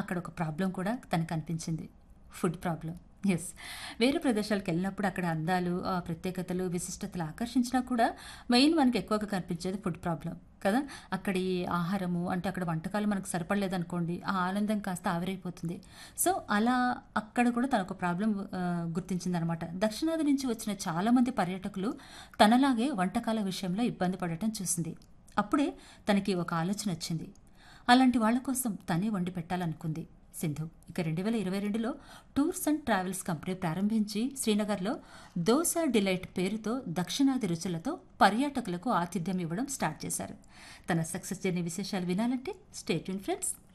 అక్కడ ఒక ప్రాబ్లం కూడా తనకు అనిపించింది ఫుడ్ ప్రాబ్లం ఎస్ వేరే ప్రదేశాలకు వెళ్ళినప్పుడు అక్కడ అందాలు ఆ ప్రత్యేకతలు విశిష్టతలు ఆకర్షించినా కూడా మెయిన్ మనకి ఎక్కువగా కనిపించేది ఫుడ్ ప్రాబ్లం కదా అక్కడి ఆహారము అంటే అక్కడ వంటకాలు మనకు సరిపడలేదనుకోండి ఆ ఆనందం కాస్త ఆవిరైపోతుంది సో అలా అక్కడ కూడా తన ఒక ప్రాబ్లం గుర్తించిందనమాట దక్షిణాది నుంచి వచ్చిన చాలామంది పర్యాటకులు తనలాగే వంటకాల విషయంలో ఇబ్బంది పడటం చూసింది అప్పుడే తనకి ఒక ఆలోచన వచ్చింది అలాంటి వాళ్ళ కోసం తనే వండి పెట్టాలనుకుంది సింధు ఇక రెండు వేల ఇరవై రెండులో టూర్స్ అండ్ ట్రావెల్స్ కంపెనీ ప్రారంభించి శ్రీనగర్లో దోసా డిలైట్ పేరుతో దక్షిణాది రుచులతో పర్యాటకులకు ఆతిథ్యం ఇవ్వడం స్టార్ట్ చేశారు తన సక్సెస్ జర్నీ విశేషాలు వినాలంటే స్టేట్యూన్ ఫ్రెండ్స్